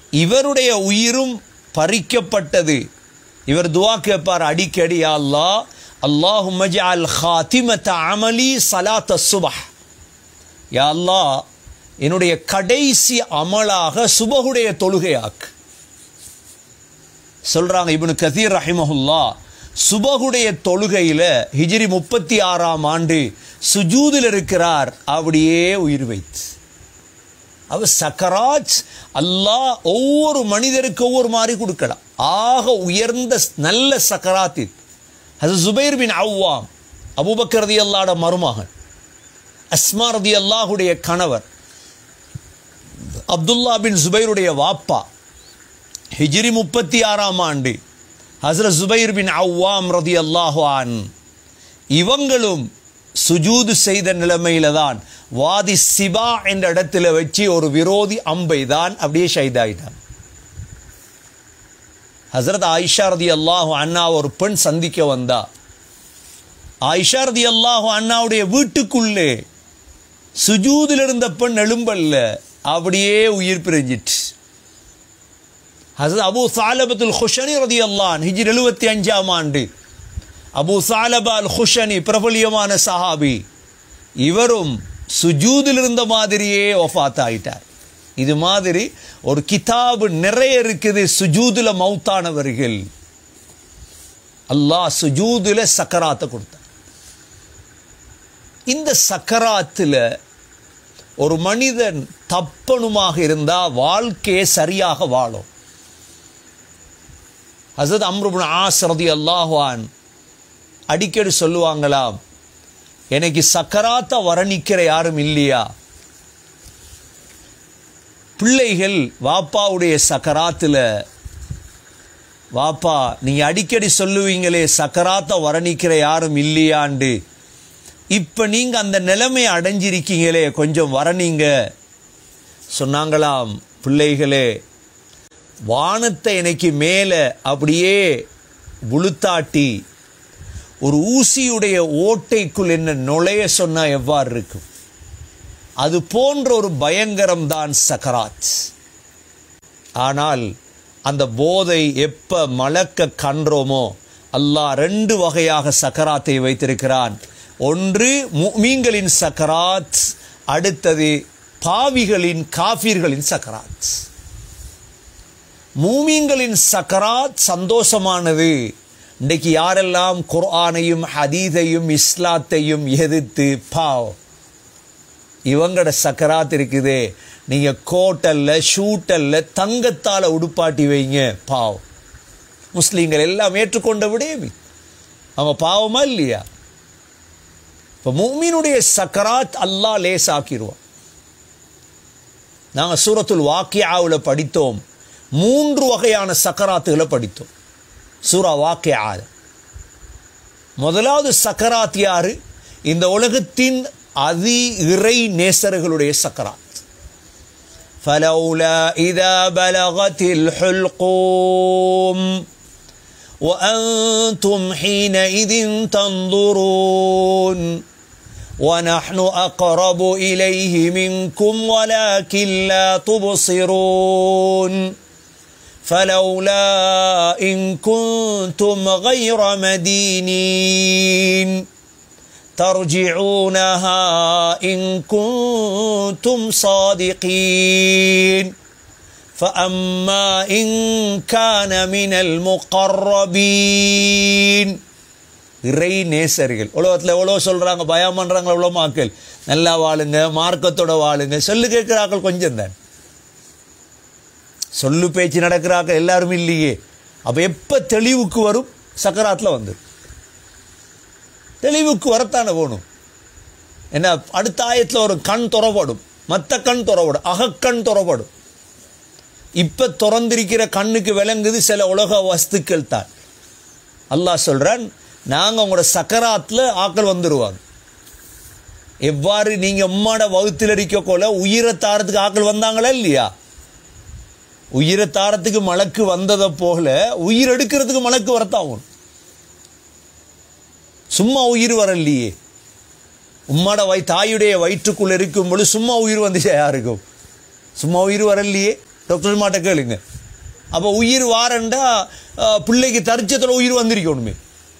இவருடைய உயிரும் பறிக்கப்பட்டது இவர் துவா கேட்பார் அடிக்கடி யா அல்லாஹ் அல்லாஹும் அல் ஹாத்திமத்த அமலி சலாத்த சுபஹ் யா அல்லாஹ் என்னுடைய கடைசி அமலாக சுபகுடைய தொழுகையாக்கு சொல்றாங்க இப்னு கதீர் ரஹிமஹுல்லா சுபகுடைய தொழுகையில ஹிஜ்ரி முப்பத்தி ஆறாம் ஆண்டு சுஜூதில் இருக்கிறார் அப்படியே உயிர் வைத்து அவர் சக்கராஜ் அல்லாஹ் ஒவ்வொரு மனிதருக்கு ஒவ்வொரு மாதிரி கொடுக்கலாம் ஆக உயர்ந்த நல்ல சக்கராத் இது அது ஜுபைர் பின் அவ்வாம் அபூபக்கர் ரதி அல்லாட மருமகன் அஸ்மா ரதி அல்லாஹுடைய கணவர் அப்துல்லா பின் ஜுபைருடைய வாப்பா ஹிஜ்ரி முப்பத்தி ஆறாம் ஆண்டு ஹஸ்ரத் ஜுபைர் பின் அவ்வாம் ரதி அல்லாஹான் இவங்களும் சுஜூது செய்த நிலைமையில தான் வாதி சிபா என்ற இடத்துல வச்சு ஒரு விரோதி அம்பை தான் அப்படியே ஷைதாயிட்டான் ஹசரத் ஆயிஷா ரதி அல்லாஹு அண்ணா ஒரு பெண் சந்திக்க வந்தா ஆயிஷா ரதி அல்லாஹு அண்ணாவுடைய வீட்டுக்குள்ளே சுஜூதில் இருந்த பெண் எழும்பல்ல அப்படியே உயிர் பிரிஞ்சிட்டு ஹசரத் அபு சாலபத்துல் ஹுஷனி ரதி அல்லான் ஹிஜ்ர் எழுபத்தி அஞ்சாம் ஆண்டு அபு சாலபா அல் ஹுஷனி பிரபலியமான சஹாபி இவரும் சுஜூதில் இருந்த மாதிரியே ஒஃபாத் ஆயிட்டார் இது மாதிரி ஒரு கிதாபு நிறைய இருக்குது சுஜூதுல மௌத்தானவர்கள் அல்லாஹ் சுஜூதுல சக்கராத்தை கொடுத்தார் இந்த சக்கராத்தில் ஒரு மனிதன் தப்பனுமாக இருந்தா வாழ்க்கையை சரியாக வாழும் ஹசரத் அம்ருபுன் ஆஸ் ரதி அல்லாஹான் அடிக்கடி சொல்லுவாங்களாம் எனக்கு சக்கராத்த வரணிக்கிற யாரும் இல்லையா பிள்ளைகள் வாப்பாவுடைய சக்கராத்தில் வாப்பா நீங்க அடிக்கடி சொல்லுவீங்களே சக்கராத்த வரணிக்கிற யாரும் இல்லையாண்டு இப்ப நீங்க அந்த நிலைமையை அடைஞ்சிருக்கீங்களே கொஞ்சம் வரணிங்க சொன்னாங்களாம் பிள்ளைகளே வானத்தை எனக்கு மேலே அப்படியே புழுத்தாட்டி ஒரு ஊசியுடைய ஓட்டைக்குள் என்ன நுழைய சொன்னா எவ்வாறு இருக்கும் அது போன்ற ஒரு பயங்கரம் தான் சக்கராத் ஆனால் அந்த போதை எப்ப மலக்க கன்றோமோ அல்லாஹ் ரெண்டு வகையாக சக்கராத்தை வைத்திருக்கிறான் ஒன்று மீன்களின் சக்கராத் அடுத்தது பாவிகளின் காஃபிர்களின் சக்கராத் மூமீன்களின் சக்கராத் சந்தோஷமானது இன்றைக்கு யாரெல்லாம் குர்ஆனையும் ஹதீதையும் இஸ்லாத்தையும் எதிர்த்து பாவ் இவங்களோட சக்கராத் இருக்குதே நீங்க கோட்டல்ல ஷூட்டல்ல தங்கத்தால உடுப்பாட்டி வைங்க பாவ் முஸ்லீம்கள் எல்லாம் ஏற்றுக்கொண்ட விடேமி அவங்க பாவமா இல்லையா இப்போ மூமினுடைய சக்கராத் அல்லாஹ் லேசாக்கிடுவான் நாங்கள் சூரத்துல் வாக்கியாவில் படித்தோம் மூன்று வகையான சக்கராத்துகளை படித்தோம் சூரா வாக்கியால் முதலாவது சக்கராத் யாரு இந்த உலகத்தின் அதி இறை நேசர்களுடைய சக்கராத் فلولا إذا بلغت الحلقوم وأنتم حينئذ تنظرون ونحن أقرب إليه منكم ولكن لا تبصرون فلولا إن كنتم غير مدينين ترجعونها إن كنتم صادقين فأما إن كان من المقربين இறை நேசர்கள் உலகத்தில் எவ்வளோ சொல்கிறாங்க பயம் பண்ணுறாங்க எவ்வளோ மாக்கள் நல்லா வாழுங்க மார்க்கத்தோட வாழுங்க சொல்லு கேட்குறாக்கள் கொஞ்சம் தான் சொல்லு பேச்சு நடக்கிறாங்க எல்லாரும் இல்லையே அப்போ எப்போ தெளிவுக்கு வரும் சக்கராத்தில் வந்து தெளிவுக்கு வரத்தானே போகணும் என்ன அடுத்த ஆயத்தில் ஒரு கண் துறப்படும் மற்ற கண் துறப்படும் அகக்கண் துறப்படும் இப்போ திறந்திருக்கிற கண்ணுக்கு விளங்குது சில உலக வஸ்துக்கள் தான் அல்லாஹ் சொல்கிறான் நாங்கள் உங்களோட சக்கராத்தில் ஆக்கள் வந்துடுவாங்க எவ்வாறு நீங்கள் உம்மாட வகுத்தில் இருக்கக்கோல உயிரை தாரத்துக்கு ஆக்கள் வந்தாங்களா இல்லையா உயிரை தாரத்துக்கு மலக்கு வந்ததை போல உயிர் எடுக்கிறதுக்கு மலக்கு வரத்தாகும் சும்மா உயிர் வரலையே உம்மாட வை தாயுடைய வயிற்றுக்குள்ள இருக்கும் பொழுது சும்மா உயிர் வந்துச்சா யாருக்கும் சும்மா உயிர் வரலையே டாக்டர் மாட்ட கேளுங்க அப்போ உயிர் வாரண்டா அஹ், பிள்ளைக்கு தரிச்சத்தோட உயிர் வந்திருக்கணுமே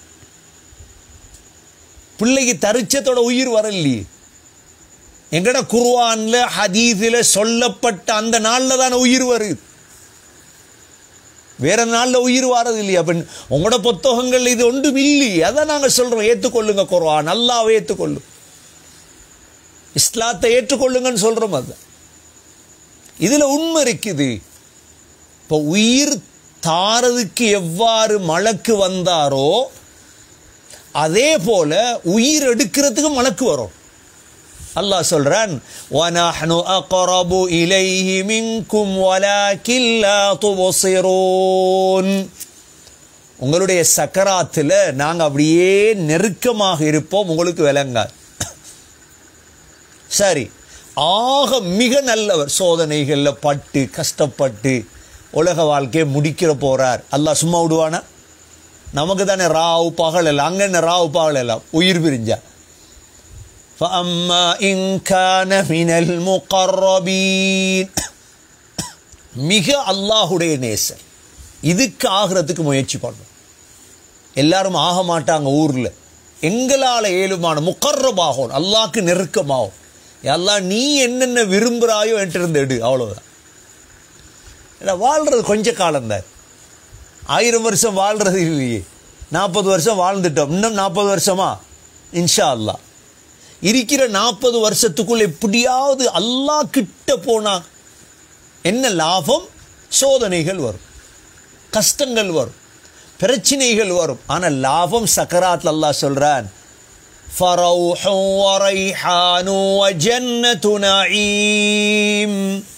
பிள்ளைக்கு தரிச்சத்தோட உயிர் வரலையே எங்கட குர்ஆன்ல ஹதீஸில் சொல்லப்பட்ட அந்த நாளில் தானே உயிர் வருது வேற நாளில் உயிர் வாரது இல்லையா அப்ப உங்களோட புத்தகங்கள் இது ஒன்றும் இல்லையே அதான் நாங்கள் சொல்றோம் ஏற்றுக்கொள்ளுங்க குர்ஆன் அல்லாவை ஏற்றுக்கொள்ளும் இஸ்லாத்தை ஏற்றுக்கொள்ளுங்கன்னு சொல்றோம் அது இதுல உண்மை இருக்குது இப்போ உயிர் தாரதுக்கு எவ்வாறு மலக்கு வந்தாரோ அதே போல உயிர் எடுக்கிறதுக்கு மலக்கு வரும் அல்லாஹ் சொல்றான் وَنَحْنُ أَقْرَبُ إِلَيْهِ مِنْكُمْ وَلَكِنْ لَا تُبْصِرُونَ உங்களுடைய சக்கராத்தில் நாங்க அப்படியே நெருக்கமாக இருப்போம் உங்களுக்கு விளங்காது சரி ஆக மிக நல்லவர் சோதனைகள்ல பட்டு கஷ்டப்பட்டு உலக வாழ்க்கையை முடிக்கிற போறார் அல்லாஹ் சும்மா விடுவானா நமக்கு தானே ராவு பகல் எல்லாம் அங்க என்ன ராவு பகல் எல்லாம் உயிர் பிரிஞ்சா فأما إن كان من المقربين மிக அல்லாஹுடைய நேசர் இதுக்கு ஆகிறதுக்கு முயற்சி பண்ணும் எல்லாரும் ஆக மாட்டாங்க ஊர்ல எங்களால ஏழுமான முக்கர்ரமாகும் அல்லாஹ்க்கு நெருக்கமாகும் எல்லாம் நீ என்னென்ன விரும்புகிறாயோ என்கிட்ட எடு அவ்வளவுதான் ஏன்னா வாழ்றது கொஞ்ச காலம்தான் ஆயிரம் வருஷம் வாழ்றது இல்லையே நாற்பது வருஷம் வாழ்ந்துட்டோம் இன்னும் நாற்பது வருஷமா இன்ஷா அல்லாஹ் இருக்கிற நாற்பது வருஷத்துக்குள்ள எப்படியாவது அல்லாஹ் கிட்ட போனா என்ன லாபம் சோதனைகள் வரும் கஷ்டங்கள் வரும் பிரச்சனைகள் வரும் ஆனா லாபம் சக்கராத் அல்லாஹ் சொல்றான் فروح وريحان وجنة نعيم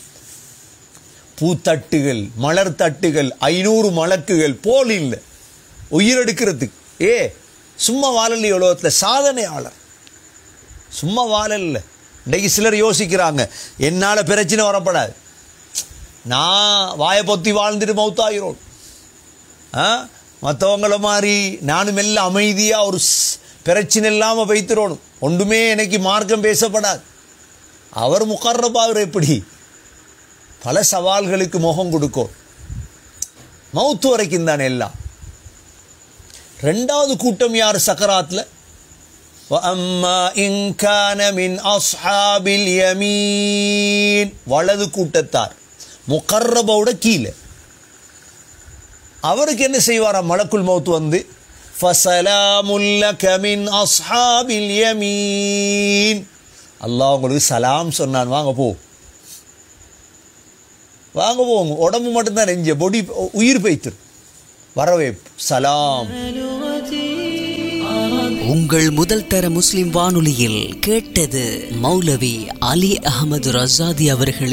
பூத்தட்டுகள் மலர் தட்டுகள் ஐநூறு மலக்குகள் போல் இல்லை உயிரெடுக்கிறதுக்கு ஏ சும்மா வாழலையே உலகத்தில் சாதனையாளர் சும்மா வாழல இன்றைக்கு சிலர் யோசிக்கிறாங்க என்னால் பிரச்சனை வரப்படாது நான் வாயை பொத்தி வாழ்ந்துட்டு மௌத்தாயிரோம் ஆ மற்றவங்கள மாதிரி நானும் எல்லாம் அமைதியாக ஒரு ஸ்- பிரச்சனை இல்லாமல் வைத்திரோணும் ஒன்றுமே எனக்கு மார்க்கம் பேசப்படாது அவர் முகர்றபாவர் எப்படி பல சவால்களுக்கு முகம் கொடுக்கும் மௌத்து வரைக்கும் தானே எல்லாம் ரெண்டாவது கூட்டம் யார் சக்கராத்தில் وَأَمَّا إِنْ كَانَ مِنْ أَصْحَابِ الْيَمِينِ வலது கூட்டத்தார் முகர்ரபோட கீழே அவருக்கு என்ன செய்வாராம் மலக்குல் மௌத் வந்து فَسَلَامٌ لَكَ مِنْ أَصْحَابِ الْيَمِينِ அல்லாஹ் உங்களுக்கு சலாம் சொன்னான் வாங்க போ வாங்க போங்க உடம்பு மட்டும்தான் நெஞ்ச பொடி உயிர் பைத்து வரவே சலாம் உங்கள் முதல் தர முஸ்லிம் வானொலியில் கேட்டது மௌலவி அலி அகமது ரசாதி அவர்கள்